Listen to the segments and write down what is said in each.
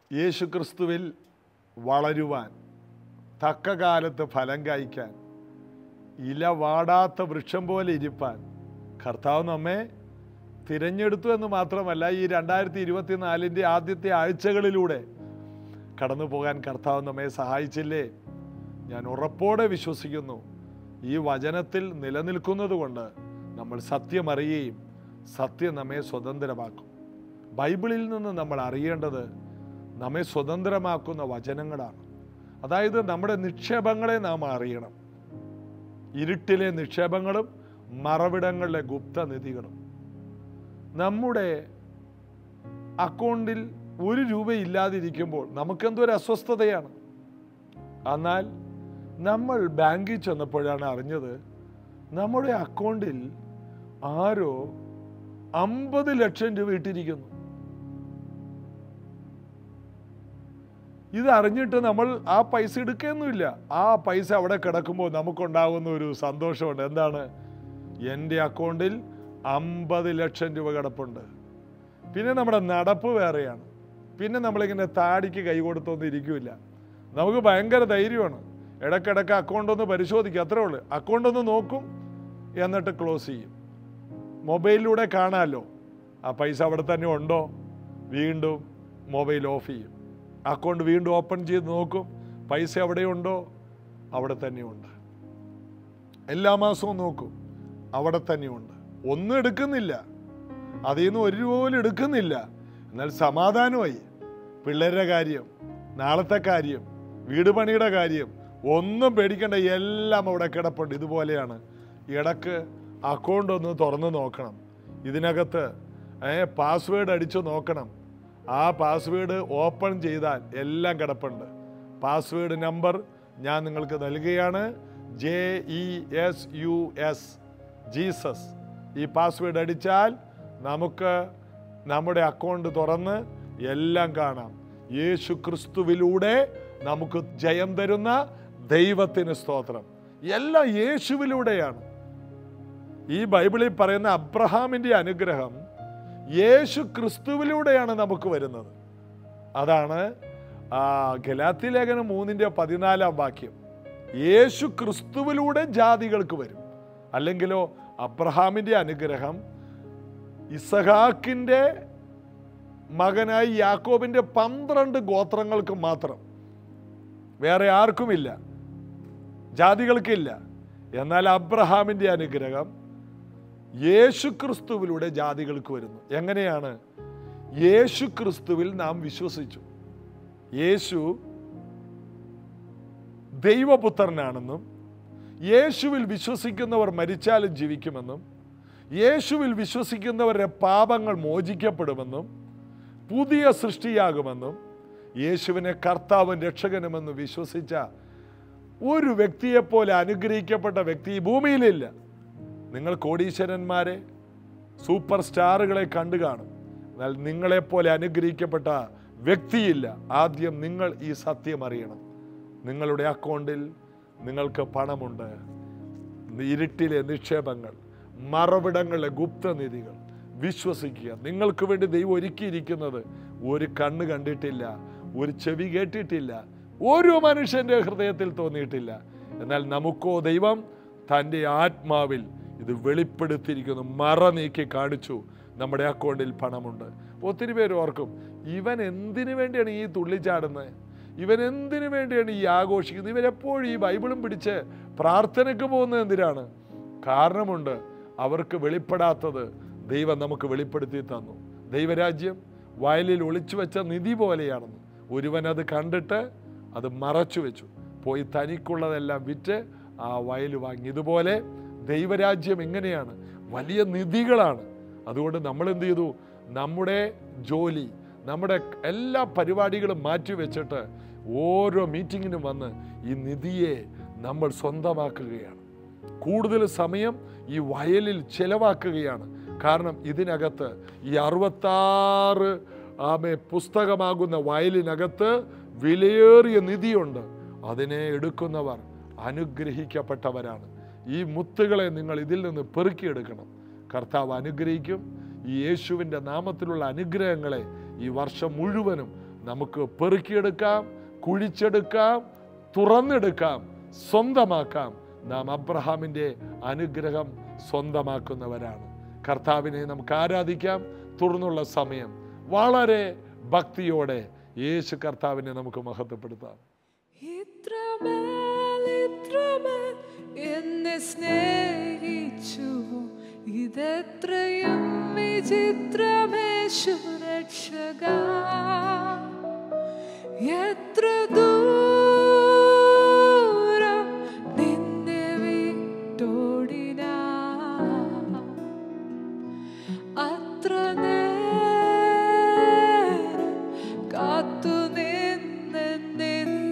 യേശുക്രിസ്തുവിൽ വളരുവാൻ തക്ക കാലത്ത് ഫലം കായ്ക്കാൻ ഇല വാടാത്ത വൃക്ഷം പോലെ ഇരിപ്പാൻ കർത്താവ് നമ്മെ തിരഞ്ഞെടുത്തു എന്ന് മാത്രമല്ല ഈ രണ്ടായിരത്തി ഇരുപത്തിനാലിൻ്റെ ആദ്യത്തെ ആഴ്ചകളിലൂടെ കടന്നു പോകാൻ കർത്താവ് നമ്മെ സഹായിച്ചില്ലേ ഞാൻ ഉറപ്പോടെ വിശ്വസിക്കുന്നു ഈ വചനത്തിൽ നിലനിൽക്കുന്നത് കൊണ്ട് നമ്മൾ സത്യം അറിയുകയും സത്യം നമ്മെ സ്വതന്ത്രമാക്കും ബൈബിളിൽ നിന്ന് നമ്മൾ അറിയേണ്ടത് നമ്മെ സ്വതന്ത്രമാക്കുന്ന വചനങ്ങളാണ് അതായത് നമ്മുടെ നിക്ഷേപങ്ങളെ നാം അറിയണം ഇരുട്ടിലെ നിക്ഷേപങ്ങളും മറവിടങ്ങളിലെ ഗുപ്തനിധികളും നമ്മുടെ അക്കൗണ്ടിൽ ഒരു രൂപ ഇല്ലാതിരിക്കുമ്പോൾ നമുക്കെന്തോ ഒരു അസ്വസ്ഥതയാണ് എന്നാൽ നമ്മൾ ബാങ്കിൽ ചെന്നപ്പോഴാണ് അറിഞ്ഞത് നമ്മുടെ അക്കൗണ്ടിൽ ആരോ അമ്പത് ലക്ഷം രൂപ ഇട്ടിരിക്കുന്നു ഇത് അറിഞ്ഞിട്ട് നമ്മൾ ആ പൈസ എടുക്കുകയൊന്നുമില്ല ആ പൈസ അവിടെ കിടക്കുമ്പോൾ നമുക്കുണ്ടാകുന്ന ഒരു സന്തോഷമുണ്ട് എന്താണ് എൻ്റെ അക്കൗണ്ടിൽ അമ്പത് ലക്ഷം രൂപ കിടപ്പുണ്ട് പിന്നെ നമ്മുടെ നടപ്പ് വേറെയാണ് പിന്നെ നമ്മളിങ്ങനെ താടിക്ക് കൈ കൊടുത്തൊന്നും ഇരിക്കില്ല നമുക്ക് ഭയങ്കര ധൈര്യമാണ് ഇടയ്ക്കിടയ്ക്ക് അക്കൗണ്ട് ഒന്ന് പരിശോധിക്കുക അത്രേ ഉള്ളൂ അക്കൗണ്ട് ഒന്ന് നോക്കും എന്നിട്ട് ക്ലോസ് ചെയ്യും മൊബൈലിലൂടെ കാണാമല്ലോ ആ പൈസ അവിടെ തന്നെ ഉണ്ടോ വീണ്ടും മൊബൈൽ ഓഫ് ചെയ്യും അക്കൗണ്ട് വീണ്ടും ഓപ്പൺ ചെയ്ത് നോക്കും പൈസ എവിടെയുണ്ടോ അവിടെ തന്നെയുണ്ട് എല്ലാ മാസവും നോക്കും അവിടെ തന്നെയുണ്ട് ഒന്നും എടുക്കുന്നില്ല അതിൽ നിന്ന് ഒരു രൂപ പോലും എടുക്കുന്നില്ല എന്നാൽ സമാധാനമായി പിള്ളേരുടെ കാര്യം നാളത്തെ കാര്യം വീട് പണിയുടെ കാര്യം ഒന്നും പേടിക്കേണ്ട എല്ലാം അവിടെ കിടപ്പുണ്ട് ഇതുപോലെയാണ് ഇടക്ക് അക്കൗണ്ട് ഒന്ന് തുറന്ന് നോക്കണം ഇതിനകത്ത് ഏ പാസ്വേഡ് അടിച്ചു നോക്കണം ആ പാസ്വേഡ് ഓപ്പൺ ചെയ്താൽ എല്ലാം കിടപ്പുണ്ട് പാസ്വേഡ് നമ്പർ ഞാൻ നിങ്ങൾക്ക് നൽകുകയാണ് J E S U S Jesus ഈ പാസ്വേഡ് അടിച്ചാൽ നമുക്ക് നമ്മുടെ അക്കൗണ്ട് തുറന്ന് എല്ലാം കാണാം യേശു ക്രിസ്തുവിലൂടെ നമുക്ക് ജയം തരുന്ന ദൈവത്തിന് സ്തോത്രം എല്ലാം യേശുവിലൂടെയാണ് ഈ ബൈബിളിൽ പറയുന്ന അബ്രഹാമിന്റെ അനുഗ്രഹം യേശു ക്രിസ്തുവിലൂടെയാണ് നമുക്ക് വരുന്നത് അതാണ് ആ ഗലാത്തി ലേഖനം മൂന്നിന്റെ പതിനാലാം വാക്യം യേശു ക്രിസ്തുവിലൂടെ ജാതികൾക്ക് വരും അല്ലെങ്കിലോ അബ്രഹാമിന്റെ അനുഗ്രഹം ഇസഹാക്കിന്റെ മകനായി യാക്കോബിന്റെ പന്ത്രണ്ട് ഗോത്രങ്ങൾക്ക് മാത്രം വേറെ ആർക്കുമില്ല ജാതികൾക്കില്ല എന്നാൽ അബ്രഹാമിന്റെ അനുഗ്രഹം യേശു ക്രിസ്തുവിലൂടെ ജാതികൾക്ക് വരുന്നു എങ്ങനെയാണ് യേശു ക്രിസ്തുവിൽ നാം വിശ്വസിച്ചു യേശു ദൈവപുത്രനാണെന്നും യേശുവിൽ വിശ്വസിക്കുന്നവർ മരിച്ചാലും ജീവിക്കുമെന്നും യേശുവിൽ വിശ്വസിക്കുന്നവരുടെ പാപങ്ങൾ മോചിക്കപ്പെടുമെന്നും പുതിയ സൃഷ്ടിയാകുമെന്നും യേശുവിനെ കർത്താവും രക്ഷകനുമെന്ന് വിശ്വസിച്ച ഒരു വ്യക്തിയെപ്പോലെ അനുഗ്രഹിക്കപ്പെട്ട വ്യക്തി ഈ ഭൂമിയിലില്ല നിങ്ങൾ കോടീശ്വരന്മാരെ സൂപ്പർ സ്റ്റാറുകളെ കണ്ടു കാണും എന്നാൽ നിങ്ങളെപ്പോലെ അനുഗ്രഹിക്കപ്പെട്ട വ്യക്തിയില്ല ആദ്യം നിങ്ങൾ ഈ സത്യം അറിയണം നിങ്ങളുടെ അക്കൗണ്ടിൽ നിങ്ങൾക്ക് പണമുണ്ട് ഇരുട്ടിലെ നിക്ഷേപങ്ങൾ മറവിടങ്ങളിലെ ഗുപ്തനിധികൾ വിശ്വസിക്കുക നിങ്ങൾക്ക് വേണ്ടി ദൈവം ഒരുക്കിയിരിക്കുന്നത് ഒരു കണ്ണ് കണ്ടിട്ടില്ല ഒരു ചെവി കേട്ടിട്ടില്ല ഒരു മനുഷ്യന്റെ ഹൃദയത്തിൽ തോന്നിയിട്ടില്ല എന്നാൽ നമുക്കോ ദൈവം തൻ്റെ ആത്മാവിൽ ഇത് വെളിപ്പെടുത്തിയിരിക്കുന്നു മറ നീക്കി കാണിച്ചു നമ്മുടെ അക്കൗണ്ടിൽ പണമുണ്ട് ഒത്തിരി പേര് ഓർക്കും ഇവൻ എന്തിനു വേണ്ടിയാണ് ഈ തുള്ളിച്ചാടുന്നത് ഇവൻ എന്തിനു വേണ്ടിയാണ് ഈ ആഘോഷിക്കുന്നത് ഇവരെപ്പോഴും ഈ ബൈബിളും പിടിച്ച് പ്രാർത്ഥനയ്ക്ക് പോകുന്നത് എന്തിനാണ് കാരണമുണ്ട് അവർക്ക് വെളിപ്പെടാത്തത് ദൈവം നമുക്ക് വെളിപ്പെടുത്തി തന്നു ദൈവരാജ്യം വയലിൽ ഒളിച്ചു വെച്ച നിധി പോലെയാണെന്ന് ഒരുവൻ അത് കണ്ടിട്ട് അത് മറച്ചു വെച്ചു പോയി തനിക്കുള്ളതെല്ലാം വിറ്റ് ആ വയൽ വാങ്ങി ഇതുപോലെ ദൈവരാജ്യം എങ്ങനെയാണ് വലിയ നിധികളാണ് അതുകൊണ്ട് നമ്മൾ എന്ത് ചെയ്തു നമ്മുടെ ജോലി നമ്മുടെ എല്ലാ പരിപാടികളും മാറ്റി വെച്ചിട്ട് ഓരോ മീറ്റിങ്ങിനും വന്ന് ഈ നിധിയെ നമ്മൾ സ്വന്തമാക്കുകയാണ് കൂടുതൽ സമയം ഈ വയലിൽ ചെലവാക്കുകയാണ് കാരണം ഇതിനകത്ത് ഈ അറുപത്താറ് ആമെ പുസ്തകമാകുന്ന വയലിനകത്ത് വിലയേറിയ നിധിയുണ്ട് അതിനെ എടുക്കുന്നവർ അനുഗ്രഹിക്കപ്പെട്ടവരാണ് ഈ മുത്തുകളെ നിങ്ങൾ ഇതിൽ നിന്ന് പെറുക്കിയെടുക്കണം കർത്താവ് അനുഗ്രഹിക്കും ഈ യേശുവിൻ്റെ നാമത്തിലുള്ള അനുഗ്രഹങ്ങളെ ഈ വർഷം മുഴുവനും നമുക്ക് പെറുക്കിയെടുക്കാം കുഴിച്ചെടുക്കാം തുറന്നെടുക്കാം സ്വന്തമാക്കാം നാം അബ്രഹാമിൻ്റെ അനുഗ്രഹം സ്വന്തമാക്കുന്നവരാണ് കർത്താവിനെ നമുക്ക് ആരാധിക്കാം തുടർന്നുള്ള സമയം വളരെ ഭക്തിയോടെ യേശു കർത്താവിനെ നമുക്ക് മഹത്വപ്പെടുത്താം ഇത്രമേൽ ഇത്രമേൽ എന്നെ സ്നേഹിച്ചു ഇതെത്രയും വിചിത്രമേശു രക്ഷക എത്ര ദൂരം നിന്നെ വിട്ടോടിന അത്ര നേരം കാത്തു നിന്നെന്നെ നീ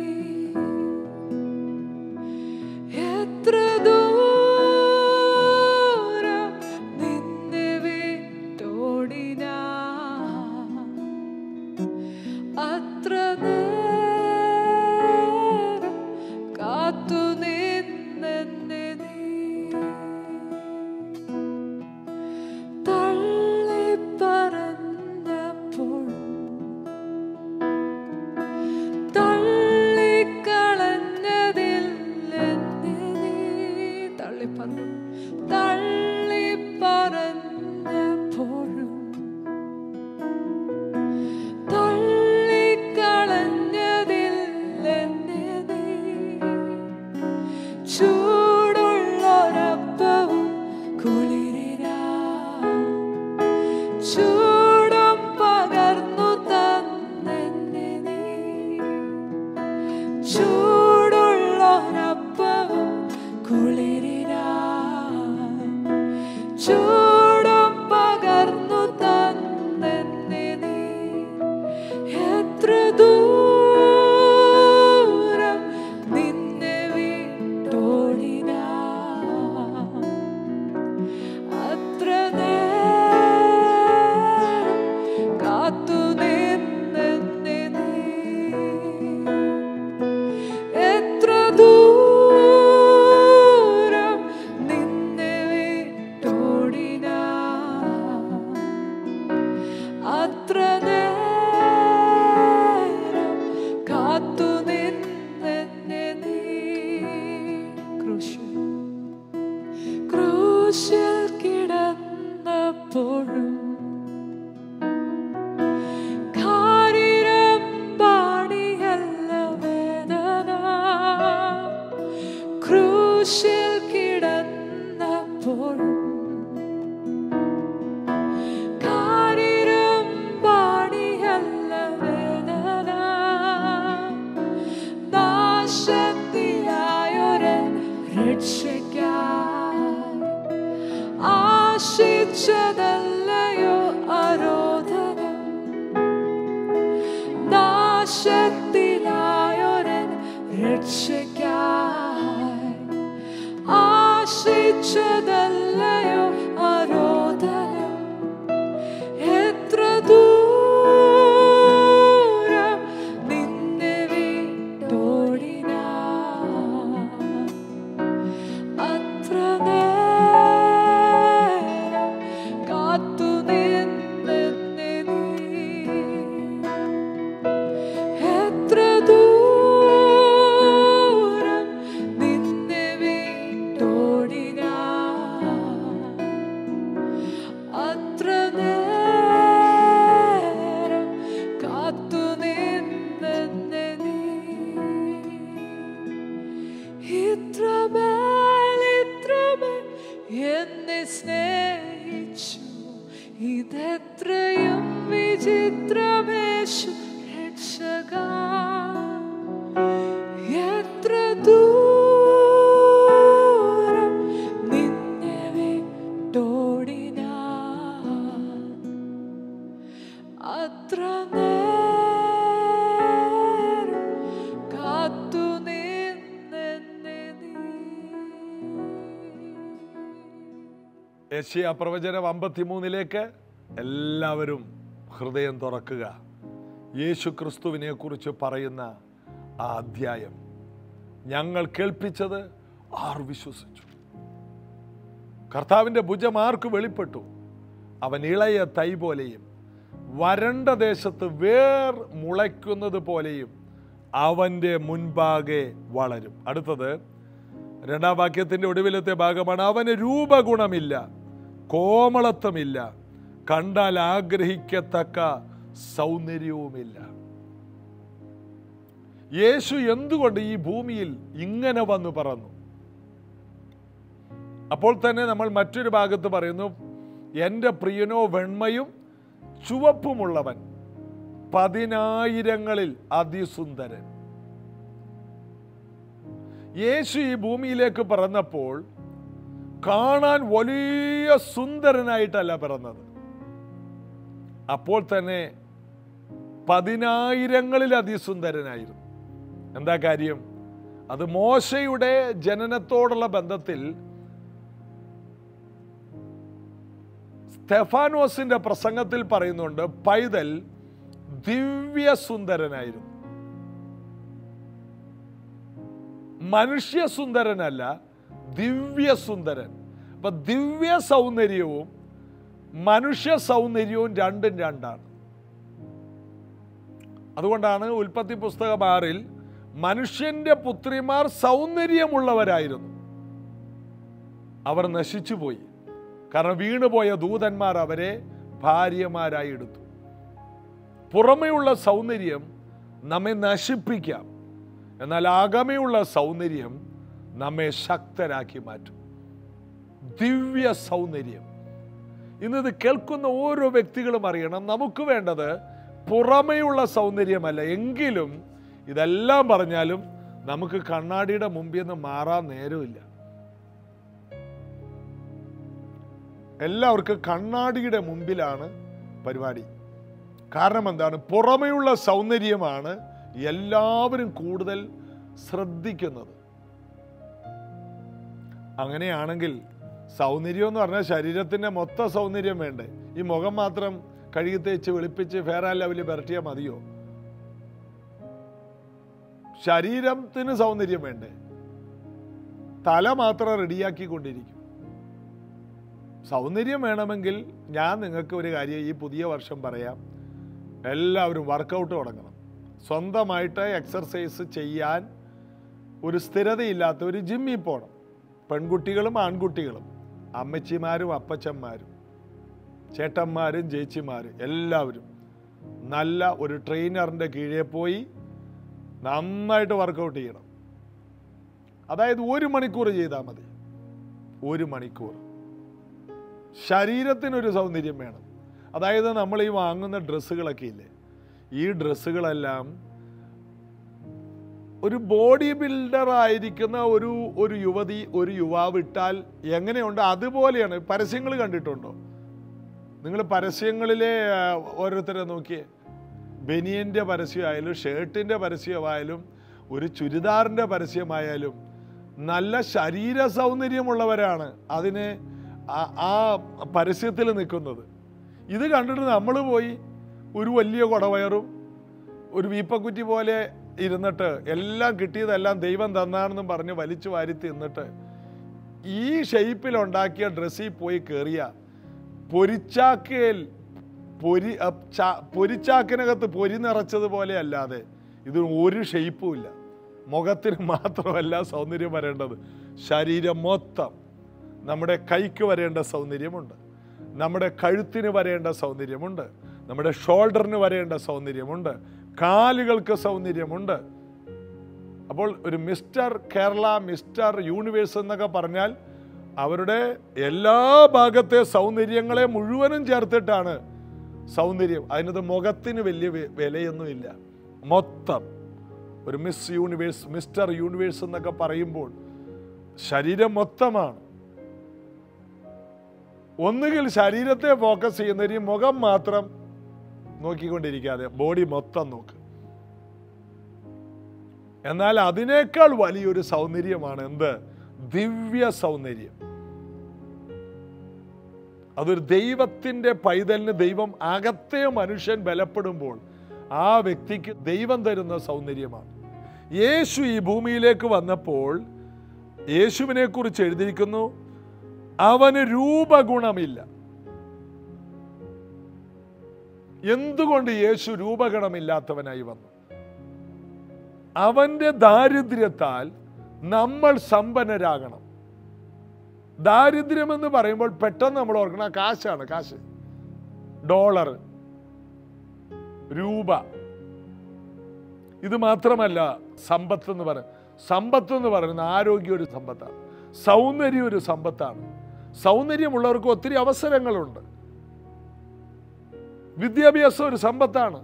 എത്ര ദൂരം നിന്നെ വിട്ടോടിന അത്ര നേരം കാത്തു നിന്നെന്നെ നീ തള്ളിപ്പറഞ്ഞപ്പോൾ തള്ളിക്കളഞ്ഞതില്ലെന്നെ നീ തള്ളിപ്പറഞ്ഞു തള്ളിപ്പറഞ്ഞപ്പോഴും തള്ളിക്കളഞ്ഞതില്ലെന്നെ നീ ചൂടുള്ളൊരപ്പവും കുളിരിനാ ചൂടും പകർന്നു തന്നെന്നെ നീ ചൂടുള്ളൊരപ്പവും കുളിരിനാ ചൂടും പകർന്നു തന്നെന്നെ നീ എത്ര ദൂരം നിന്നെ വിട്ടോടിനാ അത്ര നേരം കാത്തു നിന്നെന്നെ നീ എത്ര ദൂരം നിന്നെ വിട്ടോടിന അത്ര നേരം കാത്തു നിന്നെന്നെ നീ ക്രൂശിൽ ക്രൂശിൽ കിടന്നപ്പോഴും കാരിരമ്പാണിയല്ല വേദന ക്രൂശിൽ കിടന്നപ്പോഴും കാരിരമ്പാണിയല്ല വേദന നാശത്തിലായൊരു രക്ഷയ്ക്കായി ആശിച്ചതല്ലയോ ആരോധനം നാശത്തിലായൊരൻ രക്ഷയ്ക്കായി ആശിച്ചതല്ലയോ ആരോധനം എത്ര ദൂരം നിന്നെ വിട്ടോടിന അത്ര നേരം കാത്തു നിന്നെന്നെ നീ എത്ര ദൂരം നിന്നെ വിട്ടോടിന അത്ര നേരം കാത്തു നിന്നെന്നെ നീ ഇത്രമേൽ ഇത്രമേൽ എന്നെ സ്നേഹിച്ചു ഇതെത്രയും വിചിത്രമേശു രക്ഷക എത്ര ദൂരം നിന്നെ വിട്ടോടിന അത്ര നേരം കാത്തു നിന്നെന്നെ നീ യശയ പ്രവചനം അമ്പത്തിമൂന്നിലേക്ക് എല്ലാവരും ഹൃദയം തുറക്കുക യേശു ക്രിസ്തുവിനെ കുറിച്ച് പറയുന്ന ആ അധ്യായം ഞങ്ങൾ കേൾപ്പിച്ചത് ആർ വിശ്വസിച്ചു കർത്താവിൻ്റെ ഭുജം ആർക്ക് വെളിപ്പെട്ടു അവൻ ഇളയ തൈ പോലെയും വരണ്ട ദേശത്ത് വേർ മുളയ്ക്കുന്നത് പോലെയും അവൻ്റെ മുൻപാകെ വളരും അടുത്തത് രണ്ടാം വാക്യത്തിന്റെ ഒടുവിലത്തെ ഭാഗമാണ് അവന് രൂപഗുണമില്ല കോമളത്വമില്ല കണ്ടാൽ ആഗ്രഹിക്കത്തക്ക സൗന്ദര്യവുമില്ല യേശു എന്തുകൊണ്ട് ഈ ഭൂമിയിൽ ഇങ്ങനെ വന്നു പറന്നു അപ്പോൾ തന്നെ നമ്മൾ മറ്റൊരു ഭാഗത്ത് പറയുന്നു എൻ്റെ പ്രിയനോ വെണ്മയും ചുവപ്പുമുള്ളവൻ പതിനായിരങ്ങളിൽ അതിസുന്ദരൻ യേശു ഈ ഭൂമിയിലേക്ക് പിറന്നപ്പോൾ കാണാൻ വലിയ സുന്ദരനായിട്ടല്ല പിറന്നത് അപ്പോൾ തന്നെ പതിനായിരങ്ങളിൽ അതിസുന്ദരനായിരുന്നു എന്താ കാര്യം അത് മോശയുടെ ജനനത്തോടുള്ള ബന്ധത്തിൽ സ്റ്റെഫാനോസിന്റെ പ്രസംഗത്തിൽ പറയുന്നുണ്ട് പൈതൽ ദിവ്യസുന്ദരനായിരുന്നു മനുഷ്യസുന്ദരനല്ല ദിവ്യസുന്ദരൻ അപ്പൊ ദിവ്യ സൗന്ദര്യവും മനുഷ്യ സൗന്ദര്യവും രണ്ടും രണ്ടാണ് അതുകൊണ്ടാണ് ഉൽപ്പത്തി പുസ്തകം ആറിൽ മനുഷ്യന്റെ പുത്രിമാർ സൗന്ദര്യമുള്ളവരായിരുന്നു അവർ നശിച്ചുപോയി കാരണം വീണുപോയ ദൂതന്മാർ അവരെ ഭാര്യമാരായി എടുത്തു പുറമെയുള്ള സൗന്ദര്യം നമ്മെ നശിപ്പിക്കാം എന്നാൽ ആകമെയുള്ള സൗന്ദര്യം നമ്മെ ശക്തരാക്കി മാറ്റും ദിവ്യ സൗന്ദര്യം ഇന്നത് കേൾക്കുന്ന ഓരോ വ്യക്തികളും അറിയണം നമുക്ക് വേണ്ടത് പുറമെയുള്ള സൗന്ദര്യമല്ല എങ്കിലും ഇതെല്ലാം പറഞ്ഞാലും നമുക്ക് കണ്ണാടിയുടെ മുമ്പിൽ നിന്ന് മാറാൻ നേരമില്ല എല്ലാവർക്കും കണ്ണാടിയുടെ മുമ്പിലാണ് പരിപാടി കാരണം എന്താണ് പുറമെയുള്ള സൗന്ദര്യമാണ് എല്ലാവരും കൂടുതൽ ശ്രദ്ധിക്കുന്നത് അങ്ങനെയാണെങ്കിൽ സൗന്ദര്യം എന്ന് പറഞ്ഞാൽ ശരീരത്തിന്റെ മൊത്ത സൗന്ദര്യം വേണ്ടേ ഈ മുഖം മാത്രം കഴുകി തേച്ച് വെളുപ്പിച്ച് ഫെയർ ആൻഡ് ലവ്ലി പുരട്ടിയാൽ മതിയോ ശരീരത്തിന് സൗന്ദര്യം വേണ്ടേ തല മാത്രം റെഡിയാക്കിക്കൊണ്ടിരിക്കും സൗന്ദര്യം വേണമെങ്കിൽ ഞാൻ നിങ്ങൾക്ക് ഒരു കാര്യം ഈ പുതിയ വർഷം പറയാം എല്ലാവരും വർക്കൗട്ട് തുടങ്ങണം സ്വന്തമായിട്ട് എക്സർസൈസ് ചെയ്യാൻ ഒരു സ്ഥിരതയില്ലാത്ത ഒരു ജിമ്മിൽ പോകണം പെൺകുട്ടികളും ആൺകുട്ടികളും അമ്മച്ചിമാരും അപ്പച്ചന്മാരും ചേട്ടന്മാരും ചേച്ചിമാരും എല്ലാവരും നല്ല ഒരു ട്രെയിനറിൻ്റെ കീഴെ പോയി നന്നായിട്ട് വർക്കൗട്ട് ചെയ്യണം അതായത് ഒരു മണിക്കൂർ ചെയ്താൽ മതി ഒരു മണിക്കൂർ ശരീരത്തിനൊരു സൗന്ദര്യം വേണം അതായത് നമ്മൾ ഈ വാങ്ങുന്ന ഡ്രസ്സുകളൊക്കെ ഇല്ലേ ഈ ഡ്രസ്സുകളെല്ലാം ഒരു ബോഡി ബിൽഡർ ആയിരിക്കുന്ന ഒരു ഒരു യുവതി ഒരു യുവാവ് ഇട്ടാൽ എങ്ങനെയുണ്ട് അതുപോലെയാണ് പരസ്യങ്ങൾ കണ്ടിട്ടുണ്ടോ നിങ്ങൾ പരസ്യങ്ങളിലെ ആ, ഓരോരുത്തരെ നോക്കിയേ ബനിയൻ്റെ പരസ്യമായാലും ഷർട്ടിൻ്റെ പരസ്യമായാലും ഒരു ചുരിദാറിൻ്റെ പരസ്യമായാലും നല്ല ശരീര സൗന്ദര്യമുള്ളവരാണ് അതിന് ആ- ആ പരസ്യത്തിൽ നിൽക്കുന്നത് ഇത് കണ്ടിട്ട് നമ്മൾ പോയി ഒരു വലിയ കുടവയറും ഒരു വീപ്പക്കുറ്റി പോലെ ഇരുന്നിട്ട് എല്ലാം കിട്ടിയതെല്ലാം ദൈവം തന്നാണെന്നും പറഞ്ഞ് വലിച്ചു വാരി തിന്നിട്ട് ഈ ഷെയ്പ്പിൽ ഉണ്ടാക്കിയ ഡ്രസ്സിൽ പോയി കയറിയ പൊരിച്ചാക്കയിൽ പൊരി അ, ചാ- പൊരിച്ചാക്കിനകത്ത് പൊരി നിറച്ചതുപോലെ അല്ലാതെ ഇത് ഒരു ഷെയ്പ്പും ഇല്ല മുഖത്തിന് മാത്രമല്ല സൗന്ദര്യം വരേണ്ടത് ശരീരം മൊത്തം നമ്മുടെ കൈക്ക് വരേണ്ട സൗന്ദര്യമുണ്ട് നമ്മുടെ കഴുത്തിന് വരേണ്ട സൗന്ദര്യമുണ്ട് നമ്മുടെ ഷോൾഡറിന് വരേണ്ട സൗന്ദര്യമുണ്ട് കാലുകൾക്ക് സൗന്ദര്യമുണ്ട് അപ്പോൾ ഒരു മിസ്റ്റർ കേരള മിസ്റ്റർ യൂണിവേഴ്സ് എന്നൊക്കെ പറഞ്ഞാൽ അവരുടെ എല്ലാ ഭാഗത്തെ സൗന്ദര്യങ്ങളെ മുഴുവനും ചേർത്തിട്ടാണ് സൗന്ദര്യം അതിനത് മുഖത്തിന് വലിയ വി- വിലയൊന്നുമില്ല മൊത്തം ഒരു മിസ് യൂണിവേഴ്സ് മിസ്റ്റർ യൂണിവേഴ്സ് എന്നൊക്കെ പറയുമ്പോൾ ശരീരം മൊത്തമാണ് ഒന്നുകിൽ ശരീരത്തെ ഫോക്കസ് ചെയ്യുന്നവര് ഈ മുഖം മാത്രം നോക്കിക്കൊണ്ടിരിക്കാതെ ബോഡി മൊത്തം നോക്ക് എന്നാൽ അതിനേക്കാൾ വലിയൊരു സൗന്ദര്യമാണ് എന്ത് ദിവ്യ സൗന്ദര്യം അതൊരു ദൈവത്തിന്റെ പൈതലിന് ദൈവം അകത്തെ മനുഷ്യൻ ബലപ്പെടുമ്പോൾ ആ വ്യക്തിക്ക് ദൈവം തരുന്ന സൗന്ദര്യമാണ് യേശു ഈ ഭൂമിയിലേക്ക് വന്നപ്പോൾ യേശുവിനെ കുറിച്ച് എഴുതിയിരിക്കുന്നു അവന് രൂപഗുണമില്ല എന്തുകൊണ്ട് യേശു രൂപഗണമില്ലാത്തവനായി വന്നു അവന്റെ ദാരിദ്ര്യത്താൽ നമ്മൾ സമ്പന്നരാകണം ദാരിദ്ര്യം എന്ന് പറയുമ്പോൾ പെട്ടെന്ന് നമ്മൾ ഓർക്കണം ആ കാശാണ് കാശ് ഡോളർ രൂപ ഇത് മാത്രമല്ല സമ്പത്ത് എന്ന് പറയുന്നത് സമ്പത്ത് എന്ന് പറയുന്നത് ആരോഗ്യം ഒരു സമ്പത്താണ് സൗന്ദര്യം ഒരു സമ്പത്താണ് സൗന്ദര്യമുള്ളവർക്ക് ഒത്തിരി അവസരങ്ങളുണ്ട് വിദ്യാഭ്യാസം ഒരു സമ്പത്താണ്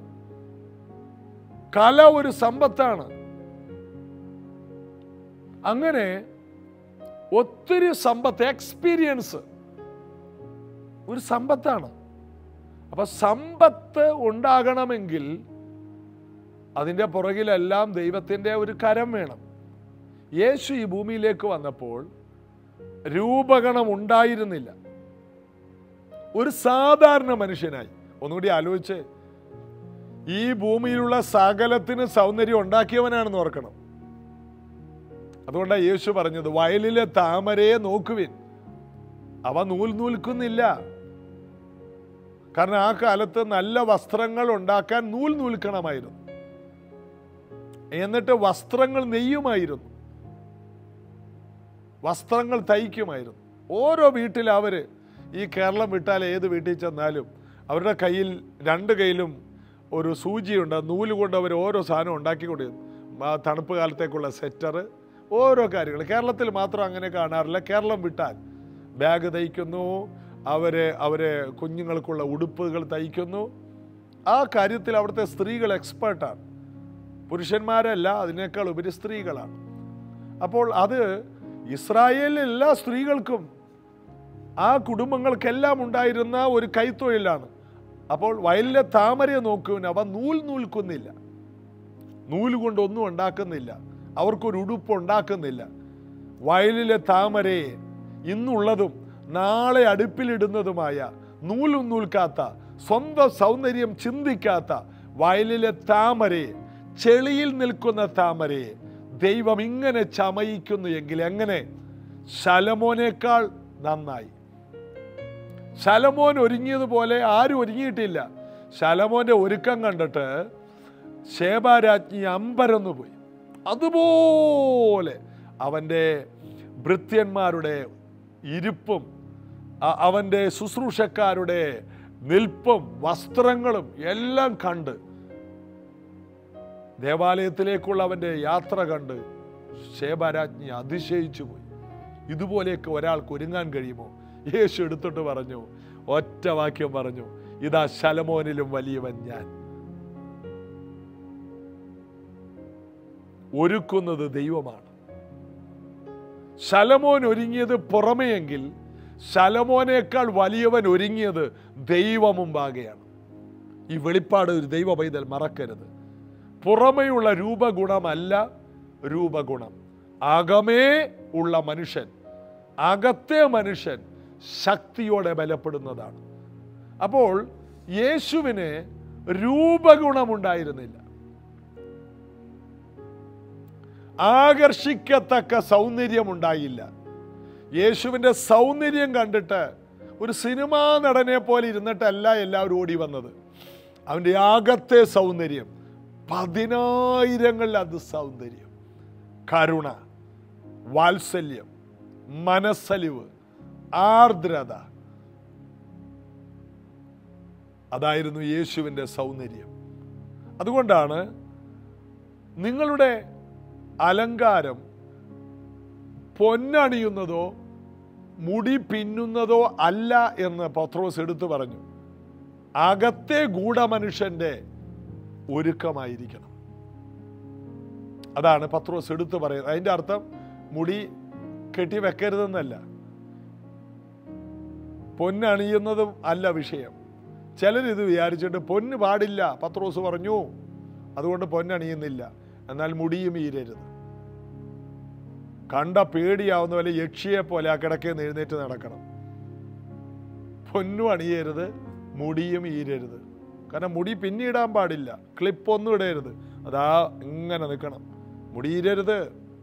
കല ഒരു സമ്പത്താണ് അങ്ങനെ ഒത്തിരി സമ്പത്ത് എക്സ്പീരിയൻസ് ഒരു സമ്പത്താണ് അപ്പൊ സമ്പത്ത് ഉണ്ടാകണമെങ്കിൽ അതിൻ്റെ പുറകിലെല്ലാം ദൈവത്തിൻ്റെ ഒരു കരം വേണം യേശു ഈ ഭൂമിയിലേക്ക് വന്നപ്പോൾ രൂപഗണം ഉണ്ടായിരുന്നില്ല ഒരു സാധാരണ മനുഷ്യനായി ഒന്നുകൂടി ആലോചിച്ച് ഈ ഭൂമിയിലുള്ള സകലത്തിന് സൗന്ദര്യം ഉണ്ടാക്കിയവനാണെന്ന് ഓർക്കണം അതുകൊണ്ടാണ് യേശു പറഞ്ഞത് വയലിലെ താമരയെ നോക്കുവിൻ അവ നൂൽ നൂൽക്കുന്നില്ല കാരണം ആ കാലത്ത് നല്ല വസ്ത്രങ്ങൾ ഉണ്ടാക്കാൻ നൂൽ നൂൽക്കണമായിരുന്നു എന്നിട്ട് വസ്ത്രങ്ങൾ നെയ്യുമായിരുന്നു വസ്ത്രങ്ങൾ തയ്ക്കുമായിരുന്നു ഓരോ വീട്ടിൽ അവര് ഈ കേരളം വിട്ടാൽ ഏത് വീട്ടിൽ ചെന്നാലും അവരുടെ കയ്യിൽ രണ്ട് കയ്യിലും ഒരു സൂചിയുണ്ട് ആ നൂല് കൊണ്ട് അവർ ഓരോ സാധനം ഉണ്ടാക്കിക്കൊണ്ടിരുന്നു ആ തണുപ്പ് കാലത്തേക്കുള്ള സെറ്റർ ഓരോ കാര്യങ്ങൾ കേരളത്തിൽ മാത്രം അങ്ങനെ കാണാറില്ല കേരളം വിട്ടാൽ ബാഗ് തയ്ക്കുന്നു അവര് അവരെ കുഞ്ഞുങ്ങൾക്കുള്ള ഉടുപ്പുകൾ തയ്ക്കുന്നു ആ കാര്യത്തിൽ അവിടുത്തെ സ്ത്രീകൾ എക്സ്പേർട്ടാണ് പുരുഷന്മാരല്ല അതിനേക്കാൾ ഉപരി സ്ത്രീകളാണ് അപ്പോൾ അത് ഇസ്രായേലിലെ എല്ലാ സ്ത്രീകൾക്കും ആ കുടുംബങ്ങൾക്കെല്ലാം ഉണ്ടായിരുന്ന ഒരു കൈത്തൊഴിലാണ് അപ്പോൾ വയലിലെ താമരയെ നോക്കുവിന് അവ നൂൽ നൂൽക്കുന്നില്ല നൂല് കൊണ്ടൊന്നും ഉണ്ടാക്കുന്നില്ല അവർക്കൊരു ഉടുപ്പ് ഉണ്ടാക്കുന്നില്ല വയലിലെ താമരയെ ഇന്നുള്ളതും നാളെ അടുപ്പിലിടുന്നതുമായ നൂലും നൂൽക്കാത്ത സ്വന്തം സൗന്ദര്യം ചിന്തിക്കാത്ത വയലിലെ താമരയെ ചെളിയിൽ നിൽക്കുന്ന താമരയെ ദൈവം ഇങ്ങനെ ചമയിക്കുന്നു എങ്കിൽ എങ്ങനെ ശലമോനേക്കാൾ നന്നായി ശലമോൻ ഒരുങ്ങിയതുപോലെ ആരും ഒരുങ്ങിയിട്ടില്ല ശലമോന്റെ ഒരുക്കം കണ്ടിട്ട് ശേബാരാജ്ഞി അമ്പരന്നു പോയി അതുപോലെ അവൻ്റെ ഭൃത്യന്മാരുടെ ഇരിപ്പും അ- അവൻ്റെ ശുശ്രൂഷക്കാരുടെ നിൽപ്പും വസ്ത്രങ്ങളും എല്ലാം കണ്ട് ദേവാലയത്തിലേക്കുള്ള അവൻ്റെ യാത്ര കണ്ട് ശേബാരാജ്ഞി അതിശയിച്ചു പോയി ഇതുപോലെയൊക്കെ ഒരാൾക്ക് ഒരുങ്ങാൻ കഴിയുമോ യേശു എടുത്തിട്ട് പറഞ്ഞു ഒറ്റ വാക്യം പറഞ്ഞു ഇതാ ശലമോനിലും വലിയവൻ ഞാൻ ഒരുക്കുന്നത് ദൈവമാണ് ശലമോൻ ഒരുങ്ങിയത് പുറമെയെങ്കിൽ ശലമോനേക്കാൾ വലിയവൻ ഒരുങ്ങിയത് ദൈവമുമ്പാകെയാണ് ഈ വെളിപ്പാട് ഒരു ദൈവ പൈതൽ മറക്കരുത് പുറമെയുള്ള രൂപഗുണമല്ല രൂപഗുണം അകമേ ഉള്ള മനുഷ്യൻ അകത്തെ മനുഷ്യൻ ശക്തിയോടെ ബലപ്പെടുന്നതാണ് അപ്പോൾ യേശുവിന് രൂപഗുണമുണ്ടായിരുന്നില്ല ആകർഷിക്കത്തക്ക സൗന്ദര്യം ഉണ്ടായില്ല യേശുവിൻ്റെ സൗന്ദര്യം കണ്ടിട്ട് ഒരു സിനിമാ നടനെ പോലെ ഇരുന്നിട്ടല്ല എല്ലാവരും ഓടി വന്നത് അവൻ്റെ അകത്തെ സൗന്ദര്യം പതിനായിരങ്ങളിൽ അത് സൗന്ദര്യം കരുണ വാത്സല്യം മനസ്സലിവ് ആർദ്രത അതായിരുന്നു യേശുവിൻ്റെ സൗന്ദര്യം അതുകൊണ്ടാണ് നിങ്ങളുടെ അലങ്കാരം പൊന്നണിയുന്നതോ മുടി പിന്നുന്നതോ അല്ല എന്ന് പത്രോസ് എടുത്തു പറഞ്ഞു അകത്തെ ഗൂഢമനുഷ്യന്റെ ഒരുക്കമായിരിക്കണം അതാണ് പത്രോസ് എടുത്തു പറയുന്നത് അതിന്റെ അർത്ഥം മുടി കെട്ടി വെക്കരുതെന്നല്ല പൊന്നണിയുന്നതും അല്ല വിഷയം ചിലരിത് വിചാരിച്ചിട്ട് പൊന്ന് പാടില്ല പത്രോസ് പറഞ്ഞു അതുകൊണ്ട് പൊന്നണിയുന്നില്ല എന്നാൽ മുടിയും ഈരരുത് കണ്ട പേടിയാവുന്ന പോലെ യക്ഷിയെ പോലെ ആ കിടക്കയിൽ എഴുന്നേറ്റ് നടക്കണം പൊന്നും അണിയരുത് മുടിയും ഈരരുത് കാരണം മുടി പിന്നിടാൻ പാടില്ല ക്ലിപ്പൊന്നും ഇടരുത് അതാ ഇങ്ങനെ നിൽക്കണം മുടിയിരരുത്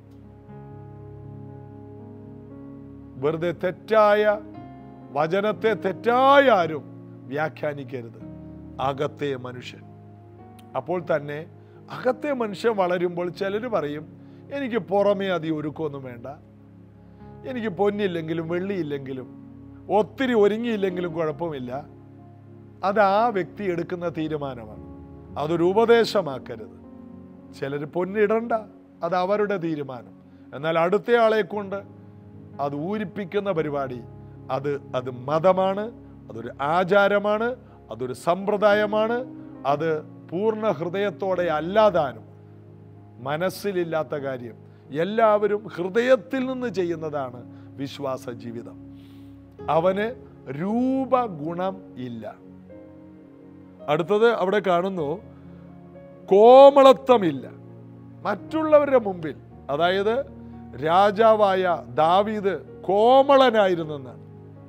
വെറുതെ തെറ്റായ വചനത്തെ തെറ്റായ ആരും വ്യാഖ്യാനിക്കരുത് അകത്തെ മനുഷ്യൻ അപ്പോൾ തന്നെ അകത്തെ മനുഷ്യൻ വളരുമ്പോൾ ചിലർ പറയും എനിക്ക് പുറമേ അധികം ഒരുക്കമൊന്നും വേണ്ട എനിക്ക് പൊന്നില്ലെങ്കിലും വെള്ളിയില്ലെങ്കിലും ഒത്തിരി ഒരുങ്ങിയില്ലെങ്കിലും കുഴപ്പമില്ല അത് ആ വ്യക്തി എടുക്കുന്ന തീരുമാനമാണ് അതൊരു ഉപദേശമാക്കരുത് ചിലർ പൊന്നിടണ്ട അത് അവരുടെ തീരുമാനം എന്നാൽ അടുത്തയാളെ കൊണ്ട് അത് ഊരിപ്പിക്കുന്ന പരിപാടി അത് അത് മതമാണ് അതൊരു ആചാരമാണ് അതൊരു സമ്പ്രദായമാണ് അത് പൂർണ്ണ ഹൃദയത്തോടെ അല്ലാതാനും മനസ്സിലില്ലാത്ത കാര്യം എല്ലാവരും ഹൃദയത്തിൽ നിന്ന് ചെയ്യുന്നതാണ് വിശ്വാസ ജീവിതം അവന് രൂപഗുണം ഇല്ല അടുത്തത് അവിടെ കാണുന്നു കോമളത്വമില്ല മറ്റുള്ളവരുടെ മുമ്പിൽ അതായത് രാജാവായ ദാവീദ് കോമളനായിരുന്നെന്നാണ്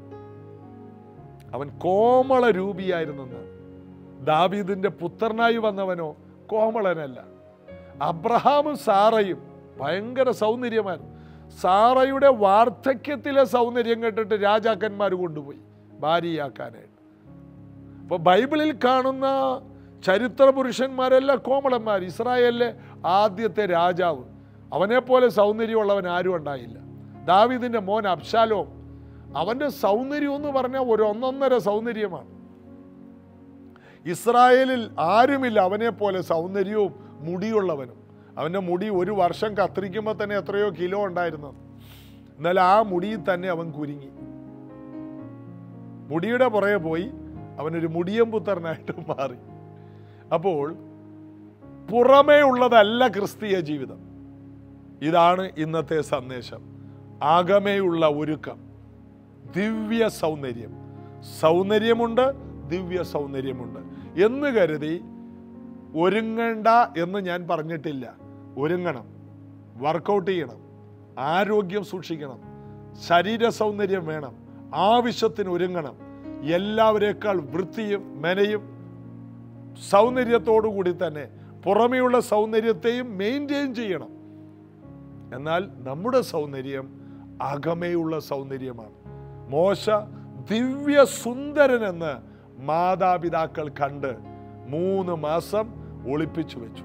അവൻ കോമള രൂപിയായിരുന്നെന്നാണ് ദാവീദിന്റെ പുത്രനായി വന്നവനോ കോമളനല്ല അബ്രഹാമും സാറയും ഭയങ്കര സൗന്ദര്യമായിരുന്നു സാറയുടെ വാർദ്ധക്യത്തിലെ സൗന്ദര്യം കേട്ടിട്ട് രാജാക്കന്മാർ കൊണ്ടുപോയി ഭാര്യയാക്കാനായിട്ട് അപ്പൊ ബൈബിളിൽ കാണുന്ന ചരിത്ര പുരുഷന്മാരെല്ലാം കോമളന്മാർ ഇസ്രായേലിലെ ആദ്യത്തെ രാജാവ് അവനെപ്പോലെ സൗന്ദര്യമുള്ളവൻ ആരും ഉണ്ടായില്ല ദാവീദിന്റെ മോൻ അബ്ശാലോം അവന്റെ സൗന്ദര്യം എന്ന് പറഞ്ഞാൽ ഒരു ഒന്നൊന്നര സൗന്ദര്യമാണ് ഇസ്രായേലിൽ ആരുമില്ല അവനെ പോലെ സൗന്ദര്യവും മുടിയുള്ളവനും അവൻ്റെ മുടി ഒരു വർഷം കത്തിരിക്കുമ്പോൾ തന്നെ എത്രയോ കിലോ ഉണ്ടായിരുന്നു എന്നാൽ ആ മുടിയിൽ തന്നെ അവൻ കുരുങ്ങി മുടിയുടെ പുറകെ പോയി അവനൊരു മുടിയമ്പുത്തരനായിട്ട് മാറി അപ്പോൾ പുറമേ ഉള്ളതല്ല ക്രിസ്തീയ ജീവിതം ഇതാണ് ഇന്നത്തെ സന്ദേശം ആകമേയുള്ള ഒരുക്കം ദിവ്യ സൗന്ദര്യം സൗന്ദര്യമുണ്ട് ദിവ്യ സൗന്ദര്യമുണ്ട് എന്ന് കരുതി ഒരുങ്ങണ്ട എന്ന് ഞാൻ പറഞ്ഞിട്ടില്ല ഒരുങ്ങണം വർക്കൗട്ട് ചെയ്യണം ആരോഗ്യം സൂക്ഷിക്കണം ശരീര സൗന്ദര്യം വേണം ആവശ്യത്തിന് ഒരുങ്ങണം എല്ലാവരേക്കാൾ വൃത്തിയും മെനയും സൗന്ദര്യത്തോടു കൂടി തന്നെ പുറമെയുള്ള സൗന്ദര്യത്തെയും മെയിൻറ്റെയിൻ ചെയ്യണം എന്നാൽ നമ്മുടെ സൗന്ദര്യം അകമേയുള്ള സൗന്ദര്യമാണ് മോശ ദിവ്യ സുന്ദരനെന്ന് മാതാപിതാക്കൾ കണ്ട് മൂന്ന് മാസം ഒളിപ്പിച്ചു വെച്ചു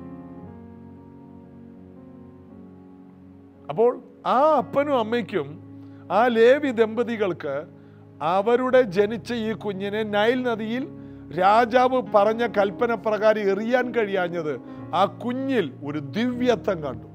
അപ്പോൾ ആ അപ്പനും അമ്മയ്ക്കും ആ ലേവി ദമ്പതികൾക്ക് അവരുടെ ജനിച്ച ഈ കുഞ്ഞിനെ നൈൽ നദിയിൽ രാജാവ് പറഞ്ഞ കൽപ്പന പ്രകാരം എറിയാൻ കഴിയാഞ്ഞത് ആ കുഞ്ഞിൽ ഒരു ദിവ്യത്വം കണ്ടു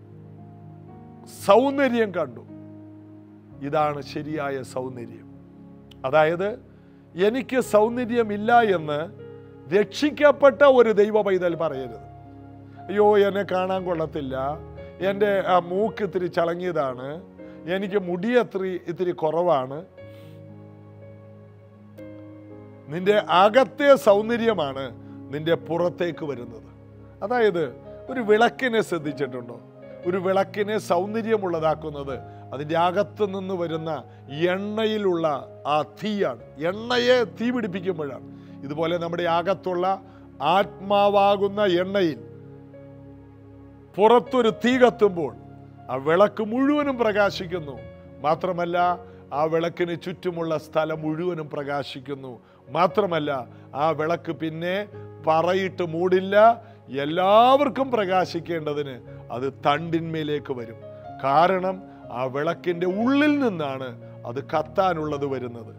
സൗന്ദര്യം കണ്ടു ഇതാണ് ശരിയായ സൗന്ദര്യം അതായത് എനിക്ക് സൗന്ദര്യമില്ല എന്ന് രക്ഷിക്കപ്പെട്ട ഒരു ദൈവ പൈതൽ പറയരുത് അയ്യോ എന്നെ കാണാൻ കൊള്ളത്തില്ല എൻ്റെ ആ മൂക്ക് ഇത്തിരി ചളങ്ങിയതാണ് എനിക്ക് മുടി അത്തിരി ഇത്തിരി കുറവാണ് നിന്റെ അകത്തെ സൗന്ദര്യമാണ് നിന്റെ പുറത്തേക്ക് വരുന്നത് അതായത് ഒരു വിളക്കിനെ ശ്രദ്ധിച്ചിട്ടുണ്ടോ ഒരു വിളക്കിനെ സൗന്ദര്യമുള്ളതാക്കുന്നത് അതിൻ്റെ അകത്ത് നിന്ന് വരുന്ന എണ്ണയിലുള്ള ആ തീയാണ് എണ്ണയെ തീ പിടിപ്പിക്കുമ്പോഴാണ് ഇതുപോലെ നമ്മുടെ അകത്തുള്ള ആത്മാവാകുന്ന എണ്ണയിൽ പുറത്തൊരു തീ കത്തുമ്പോൾ ആ വിളക്ക് മുഴുവനും പ്രകാശിക്കുന്നു മാത്രമല്ല ആ വിളക്കിന് ചുറ്റുമുള്ള സ്ഥലം മുഴുവനും പ്രകാശിക്കുന്നു മാത്രമല്ല ആ വിളക്ക് പിന്നെ പറയിട്ട് മൂടില്ല എല്ലാവർക്കും പ്രകാശിക്കേണ്ടതിന് അത് തണ്ടിന്മേലേക്ക് വരും കാരണം ആ വിളക്കിന്റെ ഉള്ളിൽ നിന്നാണ് അത് കത്താനുള്ളത് വരുന്നത്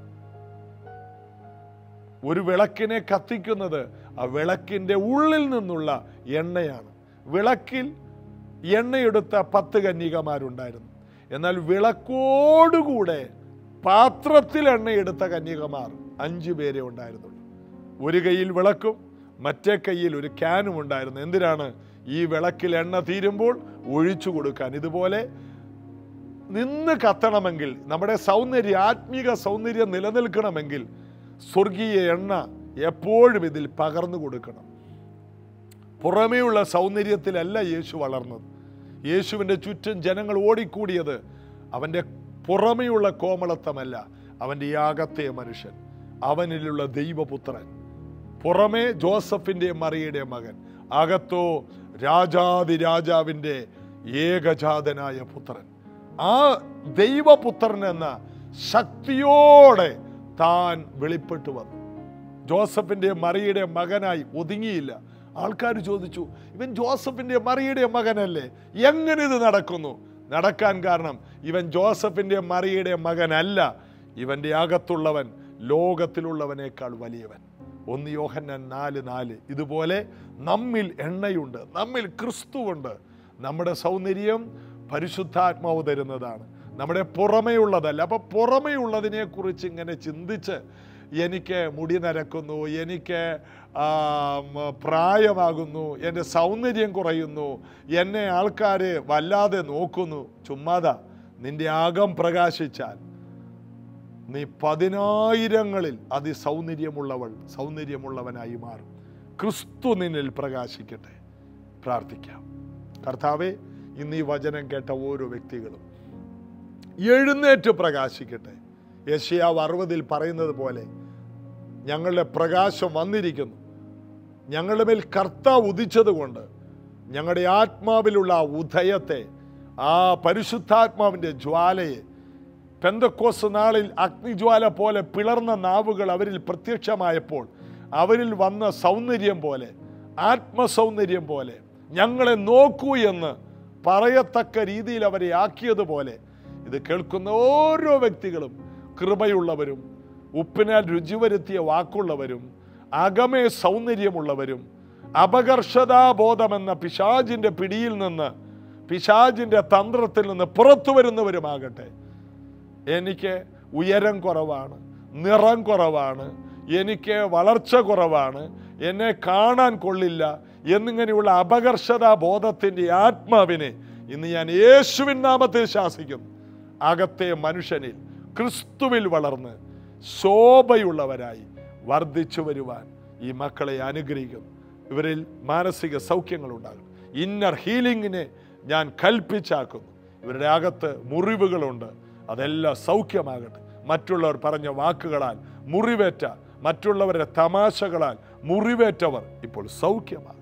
ഒരു വിളക്കിനെ കത്തിക്കുന്നത് ആ വിളക്കിന്റെ ഉള്ളിൽ നിന്നുള്ള എണ്ണയാണ് വിളക്കിൽ എണ്ണയെടുത്ത പത്ത് കന്യകമാരുണ്ടായിരുന്നു എന്നാൽ വിളക്കോടുകൂടെ പാത്രത്തിൽ എണ്ണയെടുത്ത കന്യകമാർ അഞ്ചു പേരെ ഉണ്ടായിരുന്നുള്ളൂ ഒരു കയ്യിൽ വിളക്കും മറ്റേ കയ്യിൽ ഒരു ക്യാനും ഉണ്ടായിരുന്നു എന്തിനാണ് ഈ വിളക്കിൽ എണ്ണ തീരുമ്പോൾ ഒഴിച്ചു കൊടുക്കാൻ ഇതുപോലെ നിന്ന് കത്തണമെങ്കിൽ നമ്മുടെ സൗന്ദര്യം ആത്മീക സൗന്ദര്യം നിലനിൽക്കണമെങ്കിൽ സ്വർഗീയ എണ്ണ എപ്പോഴും ഇതിൽ പകർന്നു കൊടുക്കണം പുറമേയുള്ള സൗന്ദര്യത്തിലല്ല യേശു വളർന്നത് യേശുവിൻ്റെ ചുറ്റും ജനങ്ങൾ ഓടിക്കൂടിയത് അവൻ്റെ പുറമെയുള്ള കോമളത്വമല്ല അവൻ്റെ യാഗത്തെ മനുഷ്യൻ അവനിലുള്ള ദൈവപുത്രൻ പുറമേ ജോസഫിൻ്റെ മറിയുടെ മകൻ അകത്തോ രാജാതി രാജാവിൻ്റെ ഏകജാതനായ പുത്രൻ ആ ദൈവപുത്രൻ എന്ന ശക്തിയോടെ താൻ വെളിപ്പെട്ടു വന്നു ജോസഫിന്റെ മറിയുടെ മകനായി ഒതുങ്ങിയില്ല ആൾക്കാർ ചോദിച്ചു ഇവൻ ജോസഫിന്റെ മറിയുടെ മകനല്ലേ എങ്ങനെ ഇത് നടക്കുന്നു നടക്കാൻ കാരണം ഇവൻ ജോസഫിന്റെ മറിയുടെ മകനല്ല ഇവന്റെ അകത്തുള്ളവൻ ലോകത്തിലുള്ളവനേക്കാൾ വലിയവൻ ഒന്ന് യോഹന്നാൻ നാല് നാല് ഇതുപോലെ നമ്മിൽ എണ്ണയുണ്ട് നമ്മിൽ ക്രിസ്തുവുണ്ട് നമ്മുടെ സൗന്ദര്യം പരിശുദ്ധാത്മാവ് തരുന്നതാണ് നമ്മുടെ പുറമേയുള്ളതല്ല അപ്പൊ പുറമേയുള്ളതിനെ കുറിച്ച് ഇങ്ങനെ ചിന്തിച്ച് എനിക്ക് മുടി നരക്കുന്നു എനിക്ക് ആ, മ, പ്രായമാകുന്നു എൻ്റെ സൗന്ദര്യം കുറയുന്നു എന്നെ ആൾക്കാർ വല്ലാതെ നോക്കുന്നു ചുമ്മാതാ നിന്റെ അകം പ്രകാശിച്ചാൽ നീ പതിനായിരങ്ങളിൽ അതിസൗന്ദര്യമുള്ളവൾ സൗന്ദര്യമുള്ളവനായി മാറും ക്രിസ്തു നിന്നിൽ പ്രകാശിക്കട്ടെ പ്രാർത്ഥിക്കാം കർത്താവെ ഇന്ന് ഈ വചനം കേട്ട ഓരോ വ്യക്തികളും എഴുന്നേറ്റ് പ്രകാശിക്കട്ടെ യശയാവ് അറുപതിൽ പറയുന്നത് പോലെ ഞങ്ങളുടെ പ്രകാശം വന്നിരിക്കുന്നു ഞങ്ങളുടെ മേൽ കർത്താവ് ഉദിച്ചതുകൊണ്ട് ഞങ്ങളുടെ ആത്മാവിലുള്ള ആ ഉദയത്തെ ആ പരിശുദ്ധാത്മാവിൻ്റെ ജ്വാലയെ പെന്തക്കോസ് നാളിൽ അഗ്നിജ്വാല പോലെ പിളർന്ന നാവുകൾ അവരിൽ പ്രത്യക്ഷമായപ്പോൾ അവരിൽ വന്ന സൗന്ദര്യം പോലെ ആത്മസൗന്ദര്യം പോലെ ഞങ്ങളെ നോക്കൂ എന്ന് പറയത്തക്ക രീതിയിൽ അവരെ ആക്കിയതുപോലെ ഇത് കേൾക്കുന്ന ഓരോ വ്യക്തികളും കൃപയുള്ളവരും ഉപ്പിനാൽ രുചി വരുത്തിയ വാക്കുള്ളവരും അകമേ സൗന്ദര്യമുള്ളവരും അപകർഷതാബോധമെന്ന പിശാജിന്റെ പിടിയിൽ നിന്ന് പിശാജിന്റെ തന്ത്രത്തിൽ നിന്ന് പുറത്തു വരുന്നവരുമാകട്ടെ എനിക്ക് ഉയരം കുറവാണ് നിറം കുറവാണ് എനിക്ക് വളർച്ച കുറവാണ് എന്നെ കാണാൻ കൊള്ളില്ല എന്നിങ്ങനെയുള്ള അപകർഷതാ ബോധത്തിൻ്റെ ആത്മാവിനെ ഇന്ന് ഞാൻ യേശുവിൻ നാമത്തിൽ ശാസിക്കും അകത്തെ മനുഷ്യനിൽ ക്രിസ്തുവിൽ വളർന്ന് ശോഭയുള്ളവരായി വർദ്ധിച്ചു വരുവാൻ ഈ മക്കളെ അനുഗ്രഹിക്കുന്നു ഇവരിൽ മാനസിക സൗഖ്യങ്ങൾ ഉണ്ടാകും ഇന്നർ ഹീലിംഗിനെ ഞാൻ കൽപ്പിച്ചാക്കുന്നു ഇവരുടെ അകത്ത് മുറിവുകളുണ്ട് അതെല്ലാം സൗഖ്യമാകട്ടെ മറ്റുള്ളവർ പറഞ്ഞ വാക്കുകളാൽ മുറിവേറ്റ മറ്റുള്ളവരുടെ തമാശകളാൽ മുറിവേറ്റവർ ഇപ്പോൾ സൗഖ്യമാകട്ടെ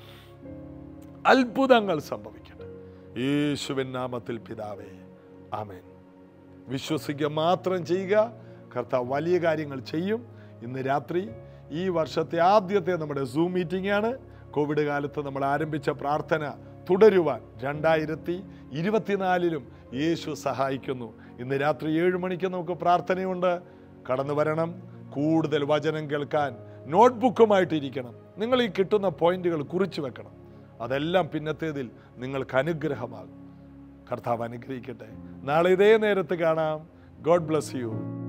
അത്ഭുതങ്ങൾ സംഭവിക്കട്ടെ യേശുവിൻ നാമത്തിൽ പിതാവേ ആമേൻ വിശ്വസിക്കുക മാത്രം ചെയ്യുക കർത്താവ് വലിയ കാര്യങ്ങൾ ചെയ്യും ഇന്ന് രാത്രി ഈ വർഷത്തെ ആദ്യത്തെ നമ്മുടെ സൂം മീറ്റിംഗ് ആണ് കോവിഡ് കാലത്ത് നമ്മൾ ആരംഭിച്ച പ്രാർത്ഥന തുടരുവാൻ രണ്ടായിരത്തി ഇരുപത്തിനാലിലും യേശു സഹായിക്കുന്നു ഇന്ന് രാത്രി ഏഴ് മണിക്ക് നമുക്ക് പ്രാർത്ഥനയുണ്ട് കടന്നു വരണം കൂടുതൽ വചനം കേൾക്കാൻ നോട്ട്ബുക്കുമായിട്ടിരിക്കണം നിങ്ങൾ ഈ കിട്ടുന്ന പോയിന്റുകൾ കുറിച്ചു വെക്കണം അതെല്ലാം പിന്നത്തേതിൽ നിങ്ങൾക്ക് അനുഗ്രഹമാകും കർത്താവ് അനുഗ്രഹിക്കട്ടെ നാളെ ഇതേ നേരത്ത് കാണാം ഗോഡ് ബ്ലസ് യു